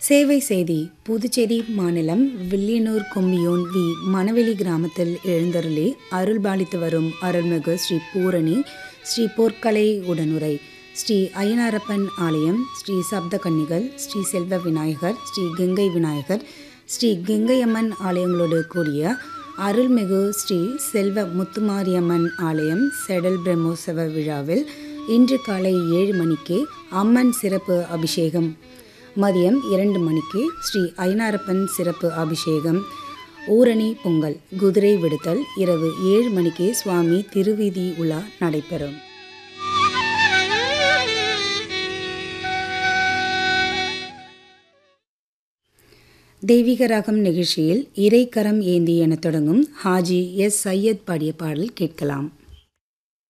சேவை செய்தி புதுச்சேரி மாநிலம் வில்லியனூர் கொம்மியோன் வி மணவெளி கிராமத்தில் எழுந்தருளி அருள்பாலித்து வரும் அருள்மிகு ஸ்ரீ பூரணி ஸ்ரீ பொற்கலை உடனுரை ஸ்ரீ ஐயனாரப்பன் ஆலயம் ஸ்ரீ சப்தகன்னிகள் ஸ்ரீ செல்வ விநாயகர் ஸ்ரீ கங்கை விநாயகர் ஸ்ரீ கங்கையம்மன் ஆலயங்களோடு கூடிய அருள்மிகு ஸ்ரீ செல்வ முத்துமாரியம்மன் ஆலயம் செடல் பிரம்மோற்சவ விழாவில் இன்று காலை ஏழு மணிக்கு அம்மன் சிறப்பு அபிஷேகம் மதியம் இரண்டு மணிக்கு ஸ்ரீ ஐனாரப்பன் சிறப்பு அபிஷேகம் ஊரணி பொங்கல் குதிரை விடுத்தல் இரவு ஏழு மணிக்கு சுவாமி திருவீதி உலா நடைபெறும் தெய்வீக ராகம் நிகழ்ச்சியில் இறைக்கரம் ஏந்தி என தொடங்கும் ஹாஜி எஸ் சையத் பாடிய பாடல் கேட்கலாம்